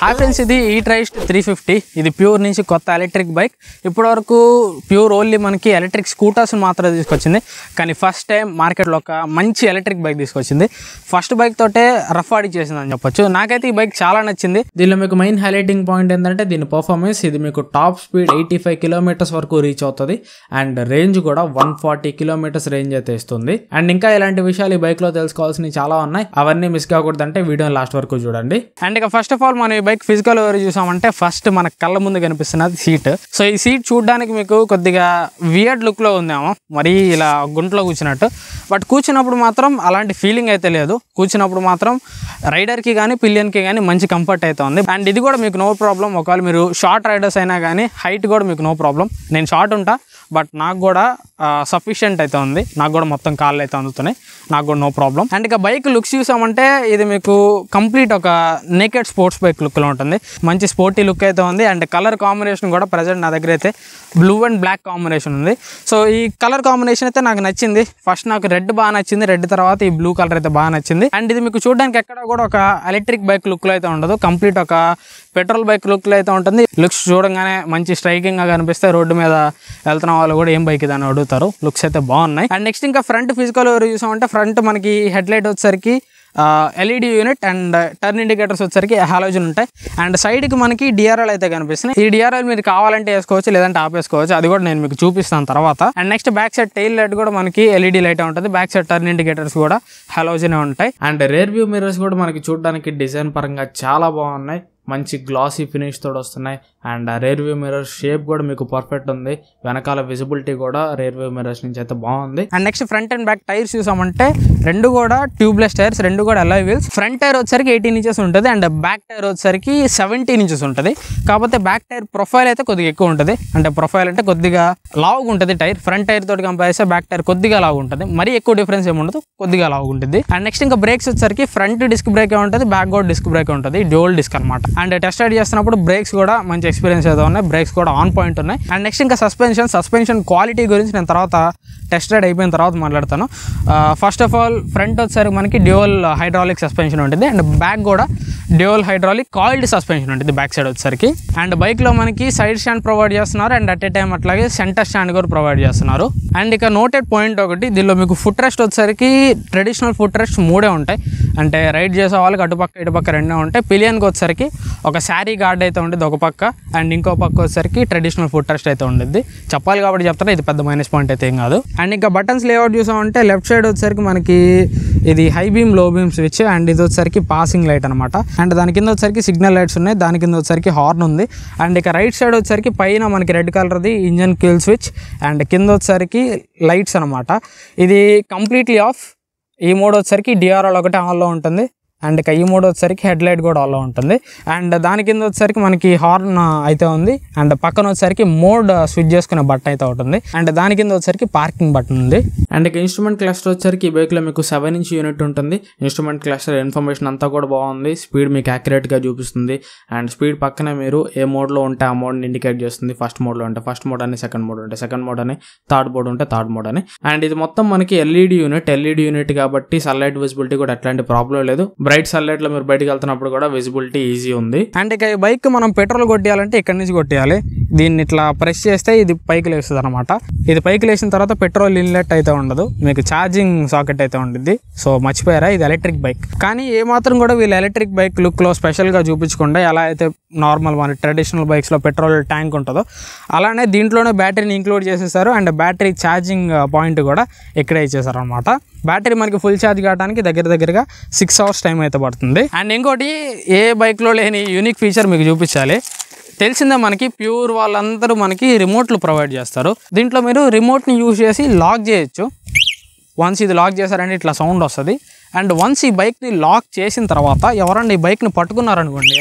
Hi friends ఇది ఈ tryst three fifty ఇది ప్యూర్ నుంచి కొత్త ఎలక్ట్రిక్ బైక్ ఇప్పటివరకు ప్యూర్ ఓన్లీ మనకి ఎలక్ట్రిక్ స్కూటర్స్ మాత్రమే తీసుకొచ్చింది కానీ ఫస్ట్ టైం మార్కెట్లో ఒక మంచి ఎలక్ట్రిక్ బైక్ తీసుకొచ్చింది ఫస్ట్ బైక్ తోటే రఫ్ ఆడి చేసిందని చెప్పొచ్చు నాకైతే ఈ బైక్ చాలా నచ్చింది దీనిలో మీకు మెయిన్ హైలైటింగ్ పాయింట్ ఏంటంటే దీని పర్ఫార్మెన్స్ ఇది మీకు top speed eighty five kilometres వరకు రీచ్ అవుతుంది అండ్ రేంజ్ కూడా వన్ ఫార్టీ కిలోమీటర్స్ రేంజ్ అయితే ఇస్తుంది అండ్ ఇంకా ఇలాంటి విషయాలు ఈ బైక్ లో తెలుసుకోవాల్సినవి చాలా ఉన్నాయి అవన్నీ మిస్ కాకూడదంటే వీడియో లాస్ట్ వరకు చూడండి అండ్ ఇక ఫస్ట్ ఆఫ్ ఆల్ మనం ఈ బైక్ ఫిజికల్ ఎవరు చూసామంటే ఫస్ట్ మన కళ్ళ ముందు కనిపిస్తున్నది సీట్ సో ఈ సీట్ చూడడానికి మీకు కొద్దిగా వియర్డ్ లుక్ లో ఉందేమో మరీ ఇలా గుంట్లో కూర్చున్నట్టు బట్ కూర్చున్నప్పుడు మాత్రం అలాంటి ఫీలింగ్ అయితే లేదు కూర్చున్నప్పుడు మాత్రం రైడర్కి కానీ పిలియన్కి కానీ మంచి కంఫర్ట్ అయితే ఉంది అండ్ ఇది కూడా మీకు నో ప్రాబ్లం ఒకవేళ మీరు షార్ట్ రైడర్స్ అయినా కానీ హైట్ కూడా మీకు నో ప్రాబ్లం నేను షార్ట్ ఉంటా బట్ నాకు కూడా సఫిషియంట్ అయితే ఉంది నాకు కూడా మొత్తం కాళ్ళు అయితే అందుతున్నాయి నాకు కూడా నో ప్రాబ్లం అండ్ ఇక బైక్ లుక్స్ చూసామంటే ఇది మీకు కంప్లీట్ ఒక నేకెడ్ స్పోర్ట్స్ బైక్ లుక్లో ఉంటుంది మంచి స్పోర్టీ లుక్ అయితే ఉంది అండ్ కలర్ కాంబినేషన్ కూడా ప్రజెంట్ నా దగ్గర అయితే బ్లూ అండ్ బ్లాక్ కాంబినేషన్ ఉంది సో ఈ కలర్ కాంబినేషన్ అయితే నాకు నచ్చింది ఫస్ట్ నాకు రెడ్ బాగా నచ్చింది రెడ్ తర్వాత ఈ బ్లూ కలర్ అయితే బాగా నచ్చింది అండ్ ఇది మీకు చూడడానికి ఎక్కడ కూడా ఒక ఎలక్ట్రిక్ బైక్ లుక్లో అయితే ఉండదు కంప్లీట్ ఒక పెట్రోల్ బైక్ లుక్లో అయితే ఉంటుంది లుక్స్ చూడంగానే మంచి స్ట్రైకింగ్గా కనిపిస్తే రోడ్డు మీద వెళ్తున్న వాళ్ళు కూడా ఏం బైక్ ఇది అని అడుగుతారు లుక్స్ అయితే బాగున్నాయి అండ్ నెక్స్ట్ ఇంకా ఫ్రంట్ ఫిజికల్ ఎవరు చూసామంటే ఫ్రంట్ మనకి హెడ్ లైట్ వచ్చేసరికి LED unit and turn indicators వచ్చేసరికి హాలోజన్ ఉంటాయి అండ్ సైడ్కి మనకి డిఆర్ఎల్ అయితే కనిపిస్తున్నాయి ఈ డిఆర్ఎల్ మీరు కావాలంటే వేసుకోవచ్చు లేదంటే ఆపేసుకోవచ్చు అది కూడా నేను మీకు చూపిస్తాను తర్వాత and next back side tail light కూడా మనకి ఎల్ఈడి లైట్ ఉంటుంది బ్యాక్ సైడ్ టర్న్ ఇండికేటర్స్ కూడా హాలోజన్ ఉంటాయి అండ్ రేర్ వ్యూ మిర్రర్స్ కూడా మనకి చూడడానికి డిజైన్ పరంగా చాలా బాగున్నాయి మంచి గ్లాసీ ఫినిష్ తోడు వస్తున్నాయి and rear view mirror shape కూడా మీకు పర్ఫెక్ట్ ఉంది వెనకాల విజిబిలిటీ కూడా రేర్ వ్యూ మిర్రర్స్ నుంచి అయితే బాగుంది and next front and back tyres చూసామంటే రెండు కూడా ట్యూబ్లెస్ టైర్స్ రెండు కూడా అలై వీల్స్ ఫ్రంట్ టైర్ వచ్చేసరికి ఎయిటీన్ ఇంచెస్ ఉంటుంది అండ్ బ్యాక్ టైర్ వచ్చేసరికి సెవెంటీన్ ఇంచెస్ ఉంటుంది కాకపోతే బ్యాక్ టైర్ ప్రొఫైల్ అయితే కొద్దిగా ఎక్కువ ఉంటుంది అంటే ప్రొఫైల్ అంటే కొద్దిగా లావుగా ఉంటుంది టైర్ ఫ్రంట్ టైర్ తోటి కంపేర్ చేస్తే బ్యాక్ టైర్ కొద్దిగా లావు ఉంటుంది మరీ ఎక్కువ డిఫరెన్స్ ఏమి ఉండదు కొద్దిగా లావు ఉంటుంది అండ్ నెక్స్ట్ ఇంకా బ్రేక్స్ వచ్చేసరికి ఫ్రంట్ డిస్క్ బ్రేక్ ఉంటుంది బ్యాక్ కూడా డిస్క్ బ్రేక్ ఉంటుంది డ్యూల్ డిస్క్ అనమాట అండ్ టెస్ట్ రైడ్ చేస్తున్నప్పుడు బ్రేక్స్ కూడా మంచి ఎక్స్పీరియన్స్ అయితే ఉన్నాయి బ్రేక్స్ కూడా ఆన్ పాయింట్ ఉన్నాయి అండ్ నెక్స్ట్ ఇంకా సస్పెన్షన్ సస్పెన్షన్ క్వాలిటీ గురించి నేను తర్వాత టెస్ట్ రైడ్ అయిపోయిన తర్వాత మాట్లాడతాను ఫస్ట్ ఆఫ్ ఆల్ ఫ్రంట్ వచ్చేసరికి మనకి డ్యూయల్ హైడ్రాలిక్ సస్పెన్షన్ ఉంటుంది అండ్ బ్యాక్ కూడా డ్యూయల్ హైడ్రాలిక్ కాయిల్డ్ సస్పెన్షన్ ఉంటుంది బ్యాక్ సైడ్ వచ్చేసరికి అండ్ బైక్లో మనకి సైడ్ స్టాండ్ ప్రొవైడ్ చేస్తున్నారు అండ్ అట్ ఏ టైం అట్లాగే సెంటర్ స్టాండ్ కూడా ప్రొవైడ్ చేస్తున్నారు అండ్ ఇక నోటెడ్ పాయింట్ ఒకటి దీనిలో మీకు ఫుట్ రెస్ట్ వచ్చేసరికి ట్రెడిషనల్ ఫుట్ రెస్ట్ మూడే ఉంటాయి అంటే రైడ్ చేసే వాళ్ళకి అటుపక్క ఇటుపక్క రెండే ఉంటాయి పిలియన్కి వచ్చేసరికి ఒక శారీ గార్డ్ అయితే ఉంటుంది ఒక పక్క అండ్ ఇంకో పక్క వచ్చేసరికి ట్రెడిషనల్ ఫుట్ రెస్ట్ అయితే ఉంటుంది చెప్పాలి కాబట్టి చెప్తారా ఇది పెద్ద మైనస్ పాయింట్ అయితే ఏం కాదు అండ్ ఇంకా బటన్స్ లేఅవుట్ చూసామంటే లెఫ్ట్ సైడ్ వచ్చేసరికి మనకి ఇది high beam low beam switch and ఇది వచ్చేసరికి పాసింగ్ లైట్ అనమాట అండ్ దాని కింద వచ్చేసరికి సిగ్నల్ లైట్స్ ఉన్నాయి దాని కింద వచ్చేసరికి హార్న్ ఉంది అండ్ ఇక రైట్ సైడ్ వచ్చేసరికి పైన మనకి రెడ్ కలర్ది ఇంజన్ కిల్ స్విచ్ అండ్ కింద వచ్చేసరికి లైట్స్ అనమాట ఇది కంప్లీట్లీ ఆఫ్ ఈ మోడ్ వచ్చేసరికి డిఆర్ఎల్ ఒకటే ఆన్లో ఉంటుంది అండ్ ఇక ఈ మోడ్ వచ్చేసరికి హెడ్ లైట్ కూడా ఆన్లో ఉంటుంది అండ్ దాని కింద వచ్చేసరికి మనకి హార్న్ అయితే ఉంది అండ్ పక్కన వచ్చేసరికి మోడ్ స్విచ్ చేసుకునే బటన్ అయితే ఉంటుంది అండ్ దాని కింద వచ్చేసరికి పార్కింగ్ బటన్ ఉంది అండ్ ఇక ఇన్స్ట్రుమెంట్ క్లస్టర్ వచ్చేసరికి ఈ బైక్లో మీకు సెవెన్ ఇంచ్ యూనిట్ ఉంటుంది ఇన్స్ట్రుమెంట్ క్లస్టర్ ఇన్ఫర్మేషన్ అంతా కూడా బాగుంది స్పీడ్ మీకు యాక్యురేట్గా చూపిస్తుంది అండ్ స్పీడ్ పక్కనే మీరు ఏ మోడ్లో ఉంటే ఆ మోడ్ని ఇండికేట్ చేస్తుంది ఫస్ట్ మోడ్లో ఉంటే ఫస్ట్ మోడ్ అని సెకండ్ మోడ్ ఉంటే సెకండ్ మోడ్ అని థర్డ్ మోడ్ ఉంటే థర్డ్ మోడ్ అని అండ్ ఇది మొత్తం మనకి ఎల్ఈడి యూనిట్ ఎల్ఈడి యూనిట్ కాబట్టి సన్లైట్ విజిబిలిటీ కూడా ఎట్లాంటి ప్రాబ్లం లేదు బ్రైట్ సన్లైట్ లో మీరు బయటకు వెళ్తున్నప్పుడు కూడా విజిబిలిటీ ఈజీ ఉంది అండ్ ఇక ఈ బైక్ మనం పెట్రోల్ కొట్టేయాలంటే ఇక్కడ నుంచి కొట్టేయాలి దీన్ని ఇట్లా ప్రెస్ చేస్తే ఇది పైకి లేస్తుంది అనమాట ఇది పైకి లేచిన తర్వాత పెట్రోల్ ఇన్లెట్ అయితే ఉండదు మీకు ఛార్జింగ్ సాకెట్ అయితే ఉంటుంది సో మర్చిపోయారా ఇది ఎలక్ట్రిక్ బైక్ కానీ ఏ మాత్రం కూడా వీళ్ళు ఎలక్ట్రిక్ బైక్ లుక్ లో స్పెషల్ గా చూపించకుండా ఎలా అయితే నార్మల్ మన ట్రెడిషనల్ బైక్స్ లో పెట్రోల్ ట్యాంక్ ఉంటుందో అలానే దీంట్లోనే బ్యాటరీని ఇంక్లూడ్ చేసేసారు అండ్ బ్యాటరీ ఛార్జింగ్ పాయింట్ కూడా ఇక్కడే ఇచ్చేసారు అనమాట బ్యాటరీ మనకి ఫుల్ ఛార్జ్ కావడానికి దగ్గర దగ్గరగా సిక్స్ అవర్స్ టైం అయితే పడుతుంది అండ్ ఇంకోటి ఏ బైక్లో లేని యూనిక్ ఫీచర్ మీకు చూపించాలి తెలిసిందే మనకి ప్యూర్ వాళ్ళందరూ మనకి రిమోట్లు ప్రొవైడ్ చేస్తారు దీంట్లో మీరు రిమోట్ని యూజ్ చేసి లాక్ చేయొచ్చు వన్స్ ఇది లాక్ చేశారంటే ఇట్లా సౌండ్ వస్తుంది అండ్ వన్స్ ఈ బైక్ని లాక్ చేసిన తర్వాత ఎవరన్నా ఈ బైక్ని పట్టుకున్నారనుకోండి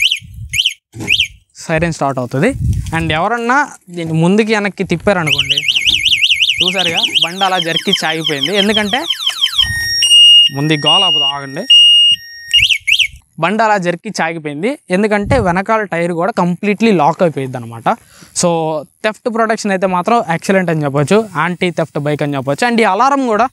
సైరన్ స్టార్ట్ అవుతుంది అండ్ ఎవరన్నా దీన్ని ముందుకి వెనక్కి తిప్పారనుకోండి చూసారుగా బండి అలా జరికి చాగిపోయింది ఎందుకంటే ముందు ఈ గోల ఆపుదాం, ఆగండి బండి అలా జరికి చాగిపోయింది ఎందుకంటే వెనకాల టైర్ కూడా కంప్లీట్లీ లాక్ అయిపోయింది అనమాట సో థెఫ్ట్ ప్రొటెక్షన్ అయితే మాత్రం ఎక్సలెంట్ అని చెప్పొచ్చు యాంటీ థెఫ్ట్ బైక్ అని చెప్పొచ్చు అండ్ ఈ అలారం కూడా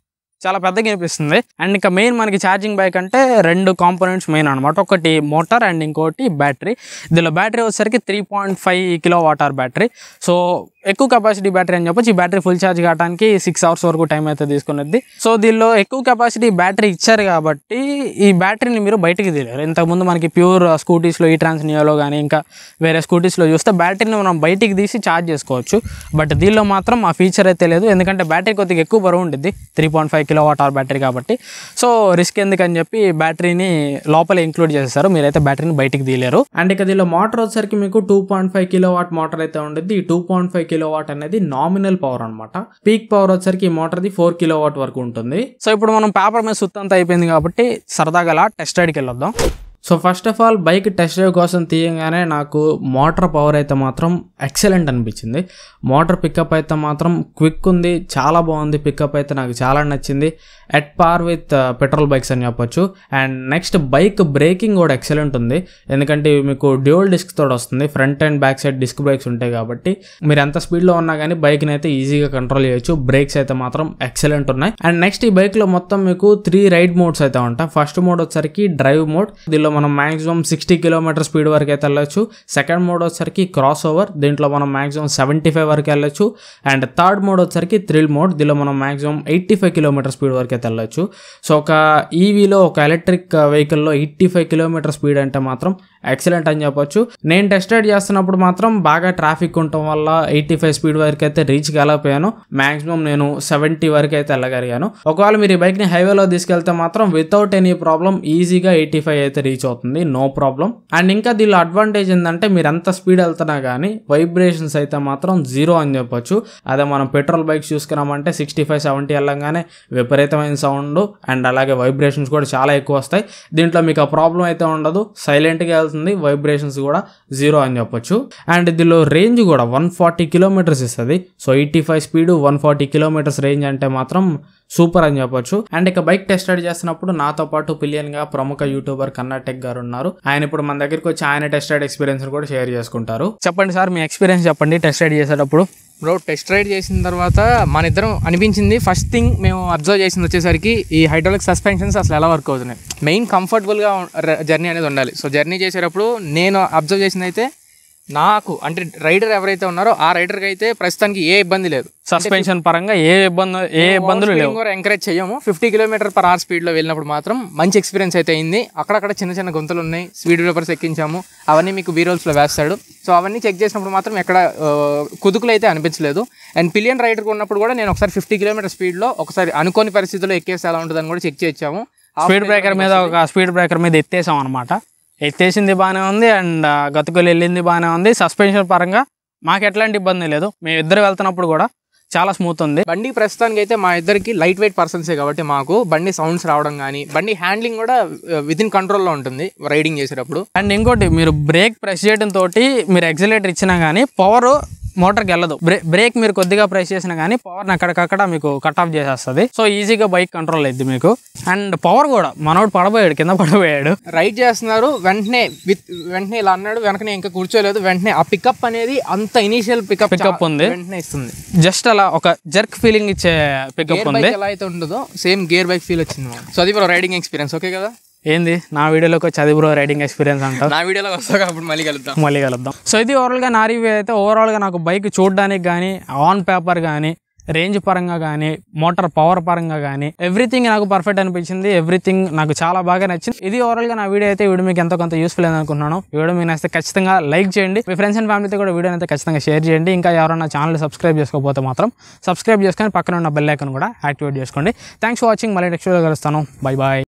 చాలా పెద్దగా వినిపిస్తుంది అండ్ ఇంకా మెయిన్ మనకి ఛార్జింగ్ బైక్ అంటే రెండు కాంపోనెంట్స్ మెయిన్ అనమాట ఒకటి మోటార్ అండ్ ఇంకోటి బ్యాటరీ దీనిలో బ్యాటరీ వచ్చేసరికి three point five kilo watt battery so ఎక్కువ కెపాసిటీ బ్యాటరీ అని చెప్పొచ్చు ఈ బ్యాటరీ ఫుల్ ఛార్జ్ కావడానికి సిక్స్ అవర్స్ వరకు టైం అయితే తీసుకున్నది సో దీనిలో ఎక్కువ కెపాసిటీ బ్యాటరీ ఇచ్చారు కాబట్టి ఈ బ్యాటరీని మీరు బయటికి తీయలేరు ఇంతకుముందు మనకి ప్యూర్ స్కూటీస్లో ఈ ట్రాన్స్ నియోలో కానీ ఇంకా వేరే స్కూటీస్లో చూస్తే బ్యాటరీని మనం బయటికి తీసి ఛార్జ్ చేసుకోవచ్చు బట్ దీనిలో మాత్రం ఆ ఫీచర్ అయితే లేదు ఎందుకంటే బ్యాటరీ కొద్దిగా ఎక్కువ బరువు ఉండిద్ది three point five kilo watt hour battery కాబట్టి సో రిస్క్ ఎందుకని చెప్పి బ్యాటరీని లోపల ఇంక్లూడ్ చేసేసారు మీరైతే బ్యాటరీని బయటికి తీయలేరు అండ్ ఇక దీనిలో మోటార్ వచ్చేసరికి మీకు two point five kilo watt motor అయితే ఉండేది ఈ two point five kilo watt అనేది నామినల్ పవర్ అనమాట పీక్ పవర్ వచ్చేసరికి ఈ మోటార్ది ఫోర్ కిలో వాట్ వరకు ఉంటుంది సో ఇప్పుడు మనం పేపర్ మీద సుత్తంతా అయిపోయింది కాబట్టి సరదాగా అలా టెస్ట్ రైడ్కి వెళ్ళొద్దాం so first of all bike test drive కోసం తీయగానే నాకు మోటార్ పవర్ అయితే మాత్రం ఎక్సలెంట్ అనిపించింది మోటార్ పికప్ అయితే మాత్రం క్విక్ ఉంది చాలా బాగుంది పికప్ అయితే నాకు చాలా నచ్చింది at par with petrol bikes అని చెప్పొచ్చు అండ్ నెక్స్ట్ బైక్ బ్రేకింగ్ కూడా ఎక్సలెంట్ ఉంది ఎందుకంటే ఇవి మీకు డ్యూల్ డిస్క్ తోడు వస్తుంది front and back side disc brakes ఉంటాయి కాబట్టి మీరు ఎంత స్పీడ్లో ఉన్నా కానీ బైక్ని అయితే ఈజీగా కంట్రోల్ చేయొచ్చు బ్రేక్స్ అయితే మాత్రం ఎక్సలెంట్ ఉన్నాయి అండ్ నెక్స్ట్ ఈ బైక్లో మొత్తం మీకు త్రీ రైడ్ మోడ్స్ అయితే ఉంటాయి ఫస్ట్ మోడ్ వచ్చరికి డ్రైవ్ మోడ్ దీనిలో మనం మాక్సిమం సిక్స్టీ కిలోమీటర్ స్పీడ్ వరకు అయితే వెళ్ళొచ్చు సెకండ్ మోడ్ వచ్చరికి క్రాస్ ఓవర్ దీంట్లో మనం మాక్సిమం సెవెంటీ ఫైవ్ వరకు వెళ్ళొచ్చు అండ్ థర్డ్ మోడ్ వచ్చరికి థ్రిల్ మోడ్ దీనిలో మనం maximum eighty five kilometre speed వరకు అయితే వెళ్ళొచ్చు సో ఒక ఈవీలో ఒక ఎలక్ట్రిక్ వెహికల్లో ఎయిటీ ఫైవ్ కిలోమీటర్ స్పీడ్ అంటే మాత్రం ఎక్సలెంట్ అని చెప్పొచ్చు నేను టెస్ట్ రైడ్ చేస్తున్నప్పుడు మాత్రం బాగా ట్రాఫిక్ ఉండటం వల్ల ఎయిటీ ఫైవ్ స్పీడ్ వరకు అయితే రీచ్ కాలేకపోయాను మాక్సిమం నేను సెవెంటీ వరకు అయితే వెళ్ళగలిగాను ఒకవేళ మీరు ఈ బైక్ని హైవేలో తీసుకెళ్తే మాత్రం వితౌట్ ఎనీ ప్రాబ్లం ఈజీగా ఎయిటీ ఫైవ్ అయితే రీచ్ అవుతుంది నో ప్రాబ్లం అండ్ ఇంకా దీనిలో అడ్వాంటేజ్ ఏంటంటే మీరు ఎంత స్పీడ్ వెళ్తున్నా కానీ వైబ్రేషన్స్ అయితే మాత్రం జీరో అని చెప్పొచ్చు అదే మనం పెట్రోల్ బైక్స్ చూసుకున్నామంటే సిక్స్టీ ఫైవ్ సెవెంటీ వెళ్ళంగానే విపరీతమైన సౌండ్ అండ్ అలాగే వైబ్రేషన్స్ కూడా చాలా ఎక్కువ వస్తాయి దీంట్లో మీకు ఆ ప్రాబ్లం అయితే ఉండదు సైలెంట్గా వెళ్తుంది వైబ్రేషన్స్ కూడా జీరో అని చెప్పొచ్చు అండ్ దీనిలో రేంజ్ కూడా వన్ ఫార్టీ కిలోమీటర్స్ ఇస్తుంది so eighty five speed one forty kilometres range అంటే మాత్రం సూపర్ అని చెప్పొచ్చు అండ్ ఇక బైక్ టెస్ట్ రైడ్ చేస్తున్నప్పుడు నాతో పాటు పిలియన్ గా ప్రముఖ యూట్యూబర్ కర్ణాటక్ గారు ఉన్నారు ఆయన ఇప్పుడు మన దగ్గరికి వచ్చి ఆయన టెస్ట్ రైడ్ ఎక్స్పీరియన్స్ కూడా షేర్ చేసుకుంటారు చెప్పండి సార్ మీ ఎక్స్పీరియన్స్ చెప్పండి టెస్ట్ రైడ్ చేసేటప్పుడు బ్రో టెస్ట్ రైడ్ చేసిన తర్వాత మన ఇద్దరం అనిపించింది ఫస్ట్ థింగ్ మేము అబ్జర్వ్ చేసింది వచ్చేసరికి ఈ హైడ్రాలిక్ సస్పెన్షన్స్ అసలు ఎలా వర్క్ అవుతున్నాయి మెయిన్ కంఫర్టబుల్గా జర్నీ అనేది ఉండాలి సో జర్నీ చేసేటప్పుడు నేను అబ్జర్వ్ చేసింది అయితే నాకు అంటే రైడర్ ఎవరైతే ఉన్నారో ఆ రైడర్కి అయితే ప్రస్తుతానికి ఏ ఇబ్బంది లేదు సస్పెన్షన్ పరంగా ఏ ఇబ్బంది ఏ ఇబ్బందులు లేవు కూడా ఎంకరేజ్ చేయము ఫిఫ్టీ కిలోమీటర్ పర్ అవర్ స్పీడ్లో వెళ్ళినప్పుడు మాత్రం మంచి ఎక్స్పీరియన్స్ అయితే అయింది అక్కడక్కడ చిన్న చిన్న గుంతలు ఉన్నాయి స్పీడ్ బ్రేకర్స్ ఎక్కించాము అవన్నీ మీకు బీరోల్స్లో వేస్తాడు సో అవన్నీ చెక్ చేసినప్పుడు మాత్రం ఎక్కడ ఆ, కుదుకులు అయితే అనిపించలేదు అండ్ పిలియన్ రైడర్ ఉన్నప్పుడు కూడా నేను ఒకసారి ఫిఫ్టీ కిలోమీటర్ స్పీడ్లో ఒకసారి అనుకోని పరిస్థితుల్లో ఎక్కేస్తే ఎలా ఉంటుందని కూడా చెక్ చేయించాము స్పీడ్ బ్రేకర్ మీద ఒక స్పీడ్ బ్రేకర్ మీద ఎత్తేసాం అనమాట ఎత్తేసింది బాగానే ఉంది అండ్ గతుకులు వెళ్ళింది బాగానే ఉంది సస్పెన్షన్ పరంగా మాకు ఎట్లాంటి ఇబ్బంది లేదు మేము ఇద్దరు వెళ్తున్నప్పుడు కూడా చాలా స్మూత్ ఉంది బండి ప్రస్తుతానికి అయితే మా ఇద్దరికి లైట్ వెయిట్ పర్సన్సే కాబట్టి మాకు బండి సౌండ్స్ రావడం కానీ బండి హ్యాండ్లింగ్ కూడా విత్ ఇన్ కంట్రోల్లో ఉంటుంది రైడింగ్ చేసేటప్పుడు అండ్ ఇంకోటి మీరు బ్రేక్ ప్రెస్ చేయడం తోటి మీరు ఎక్సిలేటర్ ఇచ్చినా కానీ పవర్ మోటార్కి వెళ్ళదు బ్రే బ్రేక్ మీరు కొద్దిగా ప్రెస్ చేసినా కానీ పవర్ అక్కడికక్కడ మీకు కట్ ఆఫ్ చేసేస్తుంది సో ఈజీగా బైక్ కంట్రోల్ అయింది మీకు అండ్ పవర్ కూడా మనోడు పడబోయాడు కింద పడబోయాడు రైడ్ చేస్తున్నారు వెంటనే విత్ వెంటనే ఇలా అన్నాడు వెనకనే ఇంకా కూర్చోలేదు వెంటనే ఆ పికప్ అనేది అంత ఇనిషియల్ పికప్ Pickup ఉంది. వెంటనే ఇస్తుంది జస్ట్ అలా ఒక జర్క్ ఫీలింగ్ ఇచ్చే పికప్ గేర్ ఉంది బైక్ ఎలా అయితే ఉంటుందో సేమ్ గేర్ బైక్ ఫీల్ వచ్చింది మాకు. సో అది బ్రో రైడింగ్ ఎక్స్పీరియన్స్ ఓకే కదా ఏంది నా వీడియోలోకి వచ్చి అది బ్రో రైడింగ్ ఎక్స్పీరియన్స్ అంటారు నా వీడియోలో వస్తా కాబట్టి మళ్ళీ కలుద్దాం మళ్ళీ కలుద్దాం సో ఇది ఓవరాల్గా నా రివ్యూ అయితే ఓవరాల్గా నాకు బైక్ చూడడానికి కానీ ఆన్ పేపర్ కానీ రేంజ్ పరంగా కానీ మోటార్ పవర్ పరంగా కానీ ఎవ్రీథింగ్ నాకు పర్ఫెక్ట్ అనిపించింది ఎవ్రీథింగ్ నాకు చాలా బాగా నచ్చింది ఇది ఓవరాల్గా నా వీడియో అయితే ఈ వీడియో మీకు ఎంతో కొంత యూస్ఫుల్ అయింది అనుకుంటున్నాను ఈ వీడియో మీకు నచ్చితే ఖచ్చితంగా లైక్ చేయండి మీ ఫ్రెండ్స్ అండ్ ఫ్యామిలీతో కూడా వీడియో అయితే ఖచ్చితంగా షేర్ చేయండి ఇంకా ఎవరైనా ఛానల్ సబ్స్క్రైబ్ చేసుకోకపోతే మాత్రం సబ్స్క్రైబ్ చేసుకొని పక్కన ఉన్న బెల్ ఐకన్ కూడా యాక్టివేట్ చేసుకోండి థ్యాంక్స్ ఫర్ వాచింగ్ మళ్ళీ నెక్స్ట్ వీడియో కలుస్తాను బై బాయ్